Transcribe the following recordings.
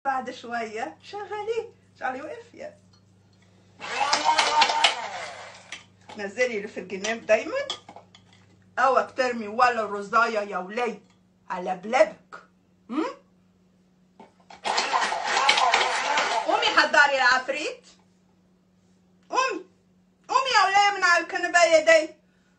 بعد شوية شغليه شعلي وقف يا نزلي اللي في الجناب دايما اوعك ترمي ولا رزاية يا ولي على بلابك هم؟ قومي حضري العفريت قومي قومي يا ولية من على الكنباية دي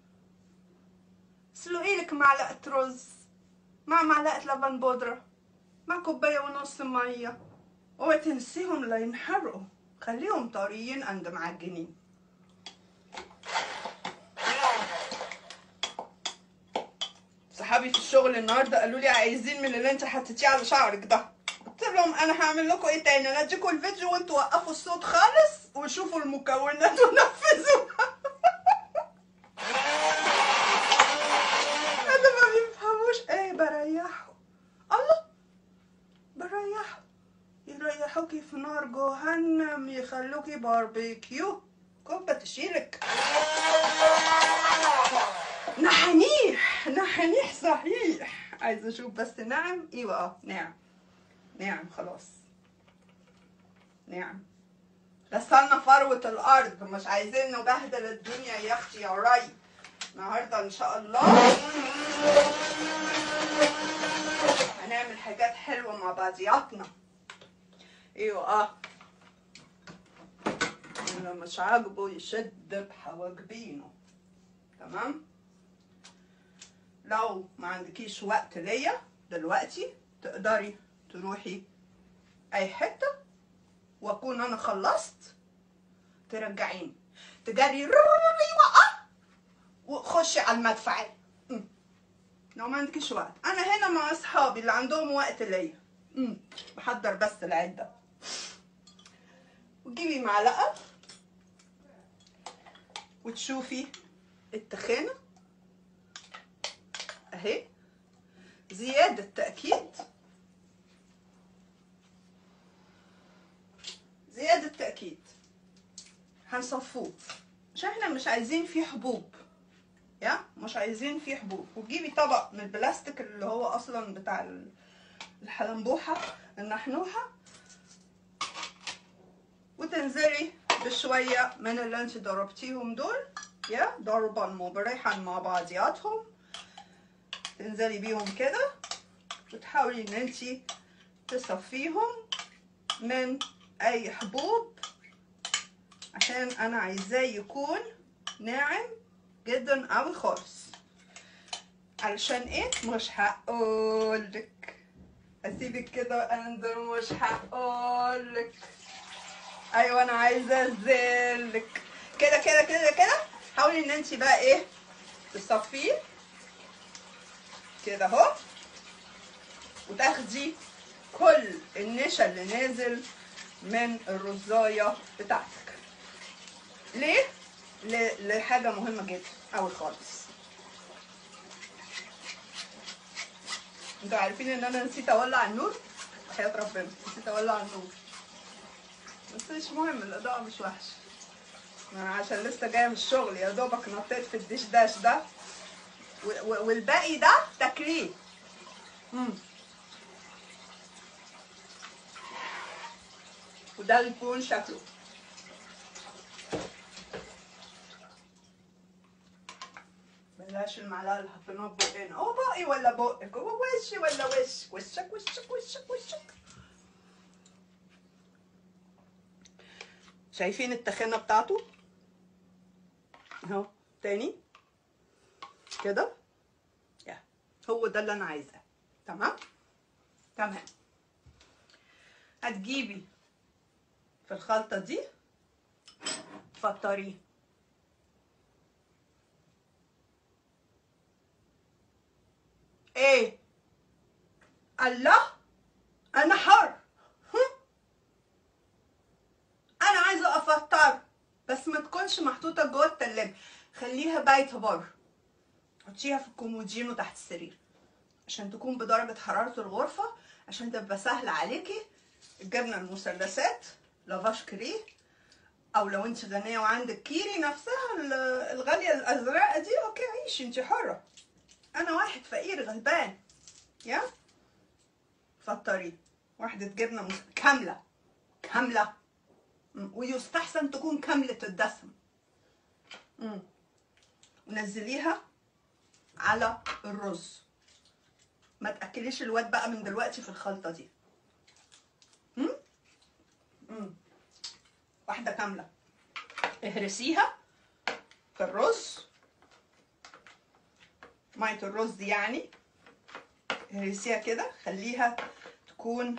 سلقي لك معلقة رز مع معلقة لبن بودرة مع كوباية ونص مية اوعي تنسيهم لا ينحرقوا خليهم طريين عند معجنين صحابي في الشغل النهارده قالوا لي عايزين من اللي انت حطيتيه على شعرك ده قلت لهم انا هعمل لكم ايه تاني انا اديكم الفيديو وانتوا وقفوا الصوت خالص وشوفوا المكونات ونفذوها هذا ما بيفهموش ايه بريحه الله بريحه يريحوكي في نار جهنم يخلوكي باربيكيو كوبا تشيلك نحنيح نحنيح صحيح عايزه اشوف بس نعم ايوه اه نعم نعم خلاص نعم غسلنا فروة الأرض مش عايزين نبهدل الدنيا يا أختي يا ري النهاردة إن شاء الله هنعمل حاجات حلوة مع بعضياتنا ايوه اه اللي مش عاجبه يشد بحواجبينه تمام لو ما عندكيش وقت ليا دلوقتي تقدري تروحي اي حته واكون انا خلصت ترجعيني تجري روري وقع وخشي على المدفعي أمم. لو ما عندكيش وقت انا هنا مع اصحابي اللي عندهم وقت ليا أمم. بحضر بس العده وتجيبي معلقه وتشوفي التخانه اهي زيادة تأكيد زيادة تأكيد هنصفوه عشان احنا مش عايزين فيه حبوب يا مش عايزين فيه حبوب وتجيبي طبق من البلاستيك اللي هو اصلا بتاع ال- الحلنبوحة النحنوحة وتنزلي بشوية من اللي انت ضربتيهم دول يا ضربا مبرحا مع بعضياتهم تنزلي بيهم كده وتحاولي ان انتي تصفيهم من اي حبوب عشان انا عايزاه يكون ناعم جدا قوي خالص علشان ايه مش هقولك اسيبك كده اندر مش هقولك ايوه انا عايزه انزلك كده كده كده كده حاولي ان انتي بقى ايه تصفيه كده اهو وتاخدي كل النشا اللي نازل من الرزايه بتاعتك ليه ل- لحاجه مهمه جدا قوي خالص انتوا عارفين ان انا نسيت اولع النور حياة ربنا نسيت اولع النور بس مش مهم الاضاءه مش وحشه انا عشان لسه جايه من الشغل يا دوبك نطيت في الدش داش ده و- و- والباقي ده تكليه مم. وده يكون شكله بلاش المعلقه اللي حطيناها في بقنا هو بقي ولا بقك هو وشي ولا وشك وشك وشك وشك وشك شايفين التخانه بتاعته اهو تاني كده يا هو ده اللي انا عايزاه تمام تمام هتجيبي في الخلطه دي فطريه ايه الله انا حر هم؟ انا عايزه افطر بس ما تكونش محطوطه جوه التلاجة خليها بايته بره حطيها في الكومودينو تحت السرير عشان تكون بدرجة حرارة الغرفة عشان تبقى سهلة عليكي الجبنة المثلثات لافاش كريه او لو انت غنية وعندك كيري نفسها ال- الغالية الازرقاء دي اوكي عيشي انت حرة انا واحد فقير غلبان يا فطري واحدة جبنة مس... كاملة كاملة مم. ويستحسن تكون كاملة الدسم مم. ونزليها على الرز ما تاكليش الواد بقى من دلوقتي في الخلطه دي مم؟ مم. واحده كامله اهرسيها في الرز ميه الرز دي يعني اهرسيها كده خليها تكون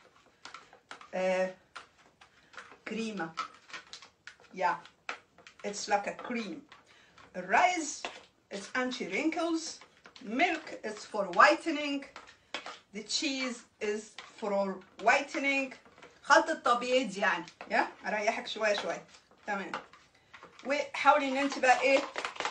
آه كريمه yeah it's like a cream الرايز it's anti wrinkles milk is for whitening the cheese is for whitening خلطة تبييض يعني يا اريحك شوية شوية تمام وحاولي ان انت بقى ايه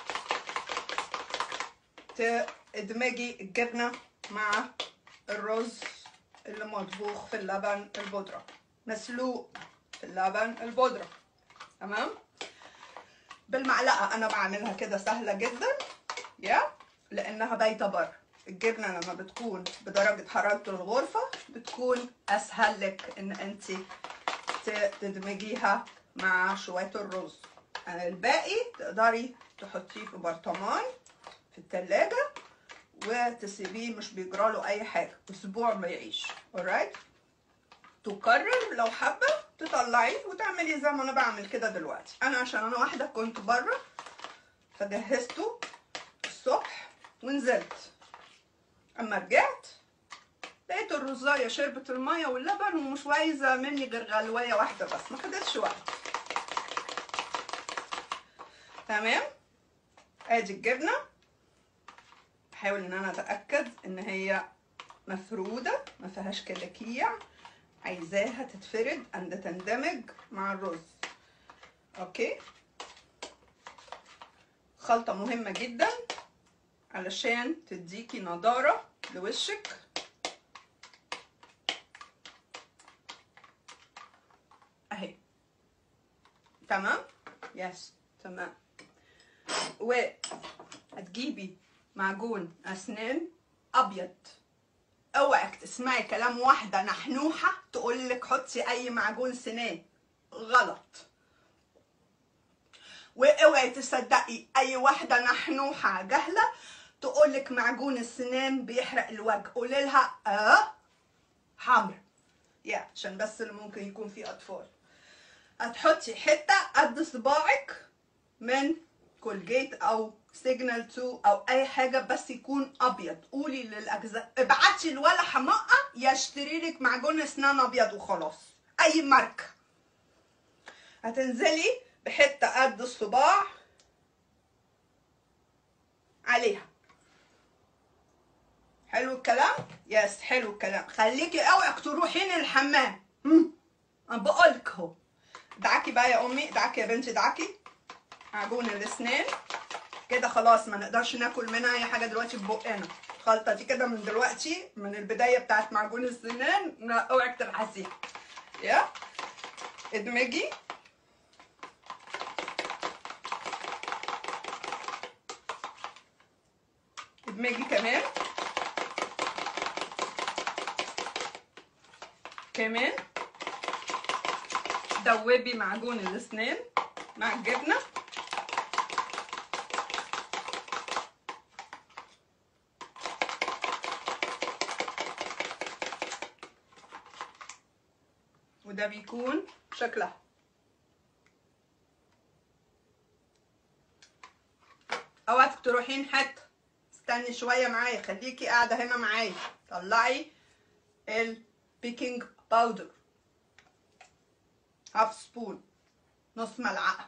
تدمجي الجبنة مع الرز اللي مطبوخ في اللبن البودرة مسلوق في اللبن البودرة تمام بالمعلقة انا بعملها كده سهلة جدا يا لانها بايته بره الجبنه لما بتكون بدرجه حراره الغرفه بتكون اسهل لك ان انت تدمجيها مع شويه الرز الباقي تقدري تحطيه في برطمان في التلاجة وتسيبيه مش بيجراله اي حاجه اسبوع بيعيش alright تكرر لو حابه تطلعيه وتعملي زي ما انا بعمل كده دلوقتي انا عشان انا واحده كنت بره فجهزته الصبح ونزلت اما رجعت لقيت الرزايه شربت الميه واللبن ومش عايزه مني غير غلوايه واحده بس ما خدتش وقت تمام ادي الجبنه احاول ان انا اتاكد ان هي مفروده ما فيهاش كلاكيع عايزاها تتفرد اند تندمج مع الرز اوكي خلطه مهمه جدا علشان تديكي نضارة لوشك اهي تمام يس تمام وهتجيبي معجون اسنان ابيض اوعك تسمعي كلام واحده نحنوحه تقول لك حطي اي معجون سنان غلط واوعي تصدقي اي واحده نحنوحه جهله تقول لك معجون السنان بيحرق الوجه قولي لها اه حمر يا عشان بس اللي ممكن يكون فيه اطفال هتحطي حته قد صباعك من كولجيت او سيجنال 2 او اي حاجه بس يكون ابيض قولي للاجزاء ابعتي الولا حماقه يشتري لك معجون اسنان ابيض وخلاص اي ماركه هتنزلي بحته قد الصباع عليها حلو الكلام يس حلو الكلام خليكي اوعك تروحين الحمام انا بقولك اهو دعكي بقى يا امي دعكي يا بنتي دعكي معجون الاسنان كده خلاص ما نقدرش ناكل منها اي حاجه دلوقتي في بقنا الخلطه دي كده من دلوقتي من البدايه بتاعت معجون السنان اوعك تلحسيها يا ادمجي ادمجي كمان كمان دوبي معجون الاسنان مع الجبنه وده بيكون شكلها اوعك تروحين حته استني شويه معايا خليكي قاعده هنا معايا طلعي البيكنج باودر هاف سبون نص ملعقه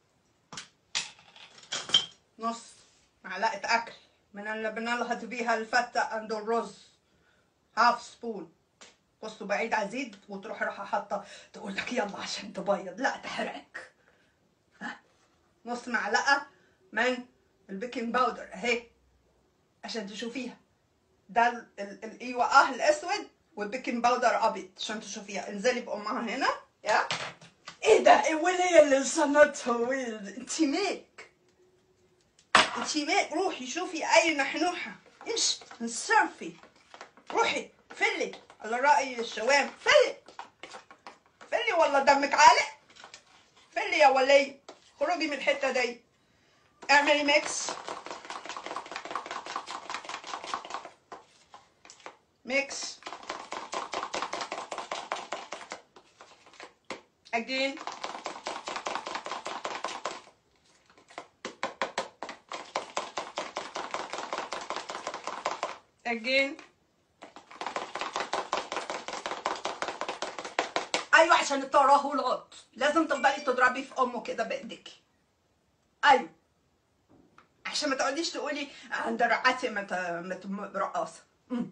نص معلقه اكل من اللي بنلهط بيها الفته عند الرز هاف سبون بصوا بعيد ازيد وتروح رايحه حاطه تقول لك يلا عشان تبيض لا تحرقك ها نص معلقه من البيكنج باودر اهي عشان تشوفيها ده ال- ال- الايوه اه الاسود والبيكنج باودر ابيض عشان تشوفيها انزلي بامها هنا يا ايه ده ايه الولية اللي لسانها طويل انتي ميك انتي ميك روحي شوفي اي نحنوحه امشي انصرفي روحي فلي على رأي الشوام فلي فلي والله دمك عالق فلي يا ولي خرجي من الحتة دي اعملي ميكس ميكس again again ايوه عشان الترهلات لازم تفضلي تضربي في امه كده بايديكي ايوه عشان ما تقعديش تقولي عند رقعتي مت... مت... رقاصه أمم.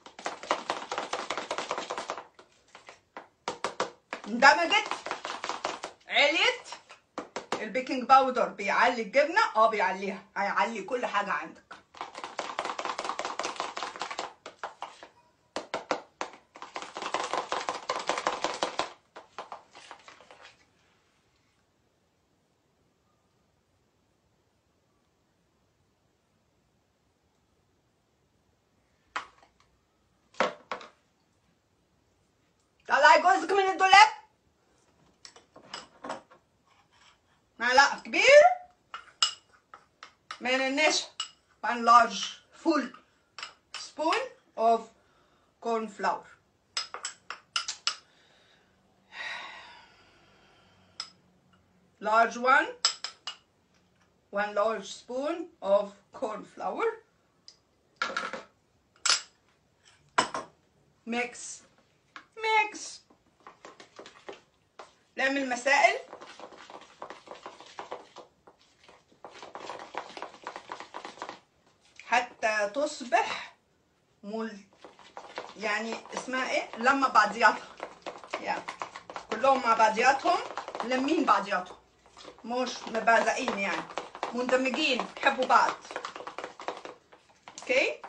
اندمجت عليت البيكنج باودر بيعلي الجبنه اه بيعليها هيعلي كل حاجه عندك طلعي جوزك من الدولاب معلقة كبيرة من النشا one large full spoon of corn flour large one one large spoon of corn flour mix mix نعمل مسائل حتى تصبح مل يعني اسمها ايه لما بعضياتها يعني كلهم مع بعضياتهم لمين بعضياتهم مش مبازقين يعني مندمجين بيحبوا بعض اوكي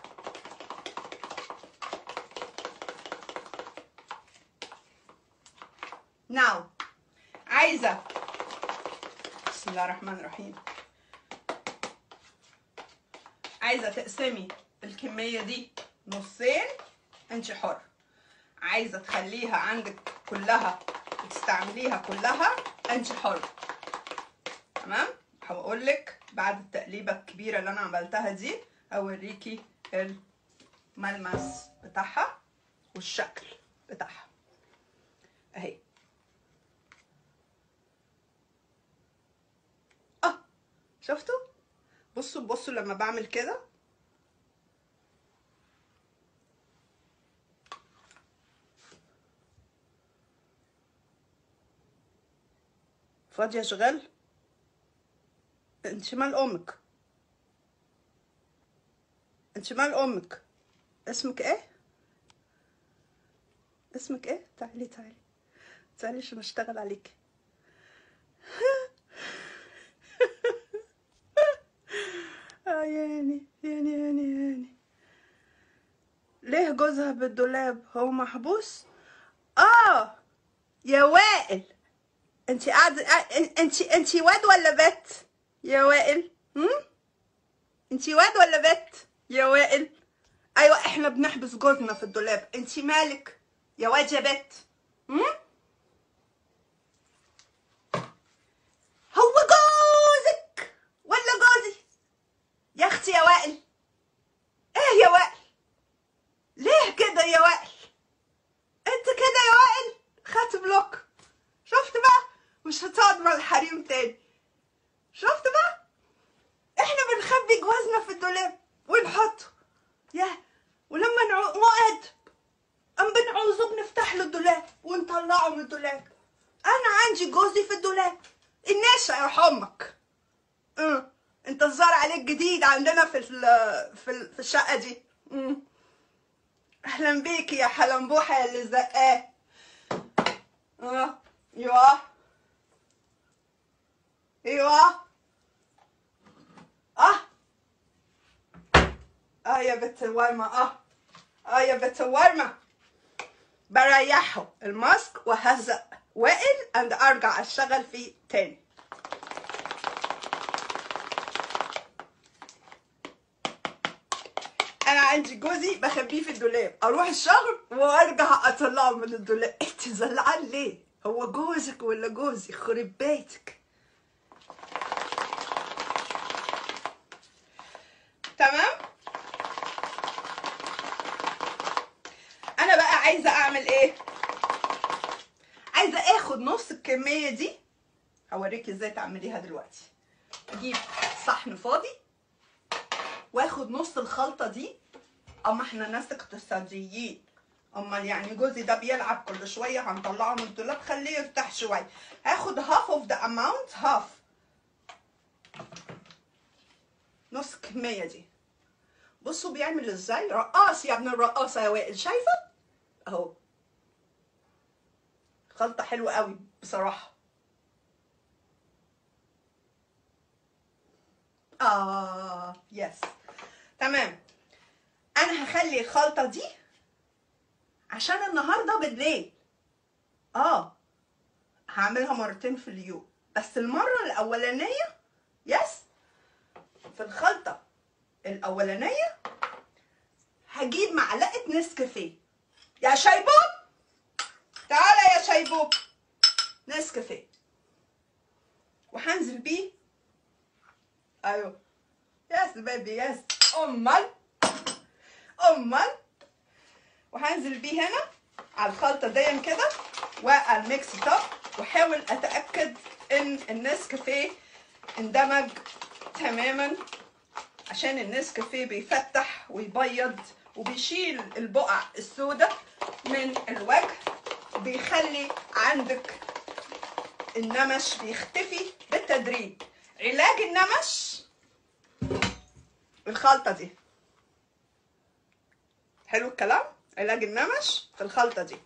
ناو عايزه بسم الله الرحمن الرحيم عايزه تقسمي الكميه دي نصين انت حر عايزه تخليها عندك كلها وتستعمليها كلها انت حر تمام هقول لك بعد التقليبه الكبيره اللي انا عملتها دي اوريكي الملمس بتاعها والشكل بتاعها اهي اه شفتوا بصوا بصوا لما بعمل كده فاضية اشغال انت مال امك انت مال امك اسمك ايه اسمك ايه تعالي تعالي تعالي عشان اشتغل عليك اه يعني يعني يعني يعني ليه جوزها بالدولاب هو محبوس اه يا وائل انت قاعده انت انت واد ولا بت يا وائل هم انت واد ولا بت يا وائل ايوه احنا بنحبس جوزنا في الدولاب انت مالك يا واد يا بت هم هو جوزك ولا جوزي يا اختي يا وائل ايه يا وائل ليه كده يا وائل انت كده يا وائل خدت بلوك شفت بقى مش هتقعد مع الحريم تاني شفت بقى احنا بنخبي جوازنا في الدولاب ونحطه يا ولما نقعد ام بنعوزه بنفتح له الدولاب ونطلعه من الدولاب انا عندي جوزي في الدولاب الناشا يرحمك اه انت الظاهر عليك جديد عندنا في ال في ال في الشقه دي مم. اهلا بيكي يا حلنبوحه يا اللي زقاه اه ايوه ايوه اه اه يا بنت الورمه اه اه يا بنت الورمه بريحه الماسك وهزق وائل اند ارجع اشتغل فيه تاني انا عندي جوزي بخبيه في الدولاب اروح الشغل وارجع اطلعه من الدولاب انت زعلان ليه هو جوزك ولا جوزي خرب بيتك تمام انا بقى عايزه اعمل ايه عايزه اخد نص الكميه دي هوريكي ازاي تعمليها دلوقتي اجيب صحن فاضي واخد نص الخلطه دي اما احنا ناس اقتصاديين امال يعني جوزي ده بيلعب كل شويه هنطلعه من الدولاب خليه يرتاح شويه هاخد هاف اوف ذا اماونت هاف نص الكميه دي بصوا بيعمل ازاي رقاص يا ابن الرقاصه يا وائل شايفه اهو خلطه حلوه قوي بصراحه اه يس تمام انا هخلي الخلطه دي عشان النهارده بالليل اه هعملها مرتين في اليوم بس المره الاولانيه يس في الخلطه الاولانيه هجيب معلقه نسكافيه يا شيبوب تعالى يا شيبوب نسكافيه وهنزل بيه ايوه يس بيبي يس امال امال وهنزل بيه هنا على الخلطه دي كده والميكس اب واحاول اتاكد ان النسكافيه اندمج تماما عشان النسكافيه بيفتح ويبيض وبيشيل البقع السوداء من الوجه وبيخلي عندك النمش بيختفي بالتدريج علاج النمش الخلطة دي حلو الكلام علاج النمش في الخلطة دي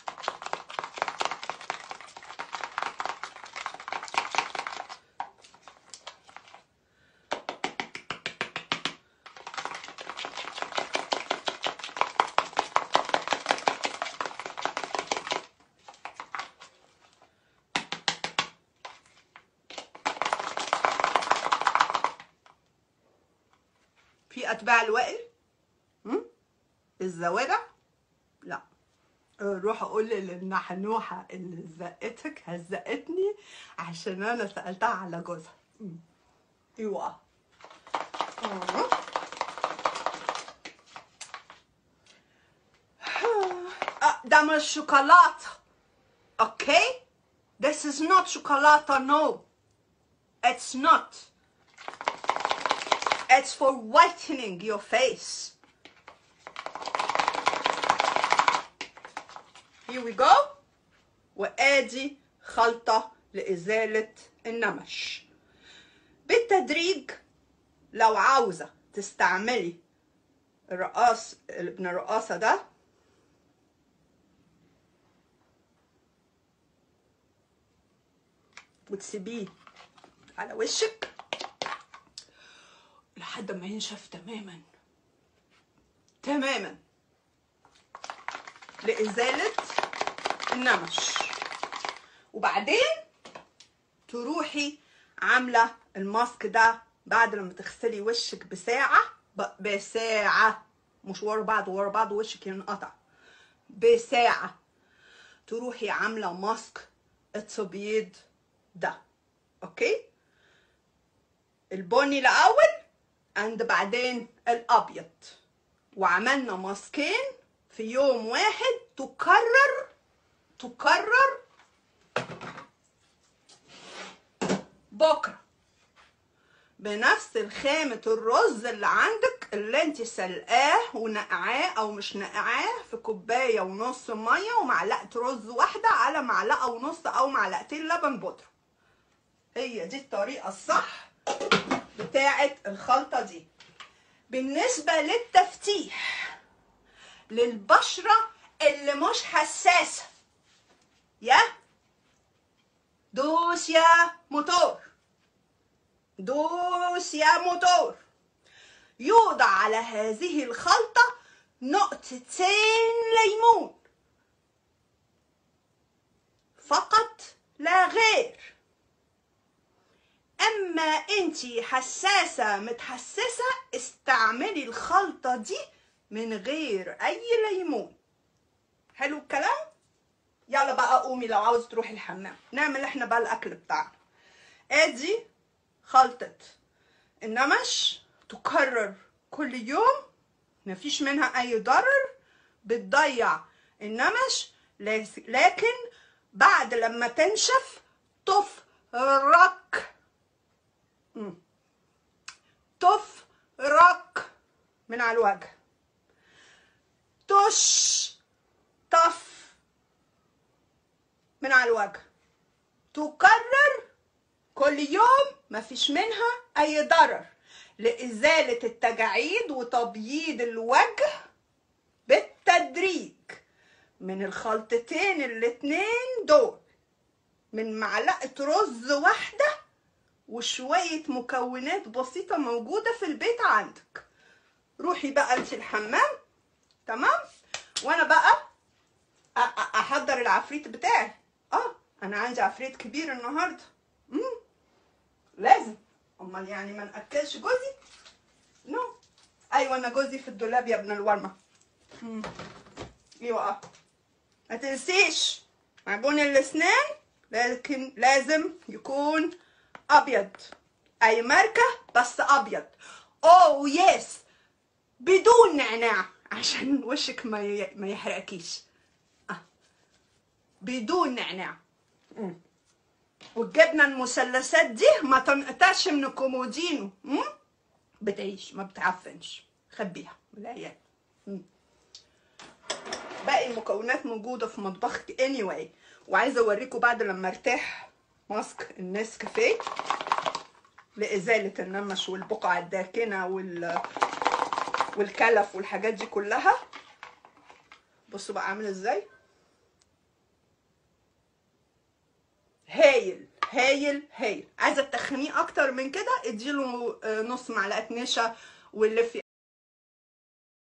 في اتباع الوائل هم؟ الزوارع لا روح اقول للنحنوحه اللي زقتك هزقتني عشان انا سالتها على جوزها مم. ايوه آه. آه، ده مش شوكولاته اوكي this is not شوكولاته no it's not It's for whitening your face. Here we go. وادي خلطة لإزالة النمش. بالتدريج لو عاوزة تستعملي الرقاص ابن الرقاصة ده وتسيبيه على وشك لحد ما ينشف تماما تماما لإزالة النمش وبعدين تروحي عاملة الماسك ده بعد لما تغسلي وشك بساعة ب- بساعة مش ورا بعض ورا بعض وشك ينقطع بساعة تروحي عاملة ماسك التبييض ده اوكي البني الاول عند بعدين الابيض وعملنا ماسكين في يوم واحد تكرر تكرر بكره بنفس الخامة الرز اللي عندك اللي انت سلقاه ونقعاه او مش نقعاه في كوباية ونص مية ومعلقة رز واحدة على معلقة ونص او معلقتين لبن بودرة هي دي الطريقة الصح بتاعة الخلطة دي بالنسبة للتفتيح للبشرة اللي مش حساسة يا دوس يا موتور دوس يا موتور يوضع على هذه الخلطة نقطتين ليمون فقط لا غير اما انتي حساسة متحسسة استعملي الخلطة دي من غير اي ليمون حلو الكلام يلا بقى قومي لو عاوز تروحي الحمام نعمل احنا بقى الاكل بتاعنا ادي خلطة النمش تكرر كل يوم مفيش منها اي ضرر بتضيع النمش لس- لكن بعد لما تنشف تفرك مم. تفرك من على الوجه تش طف من على الوجه تكرر كل يوم مفيش منها اي ضرر لازاله التجاعيد وتبييض الوجه بالتدريج من الخلطتين الاتنين دول من معلقه رز واحده وشويه مكونات بسيطه موجوده في البيت عندك روحي بقى انت الحمام تمام وانا بقى أ- أ- احضر العفريت بتاعي اه انا عندي عفريت كبير النهارده امم لازم امال يعني ما ناكلش جوزي نو ايوه انا جوزي في الدولاب يا ابن الورمه مم. ايوه ما تنسيش معجون الاسنان لكن لازم يكون ابيض اي ماركه بس ابيض اوه يس بدون نعناع عشان وشك ما ي- ما يحرقكيش آه. بدون نعناع مم. والجبنه المثلثات دي ما تنقطعش من الكومودينو مم؟ بتعيش ما بتعفنش خبيها من العيال مم. باقي المكونات موجوده في مطبخك anyway وعايزه اوريكم بعد لما ارتاح ماسك النسكافيه لازاله النمش والبقع الداكنه وال والكلف والحاجات دي كلها بصوا بقى عامل ازاي هايل هايل هايل عايزه تخنيه اكتر من كده اديله آه، نص معلقه نشا ولفي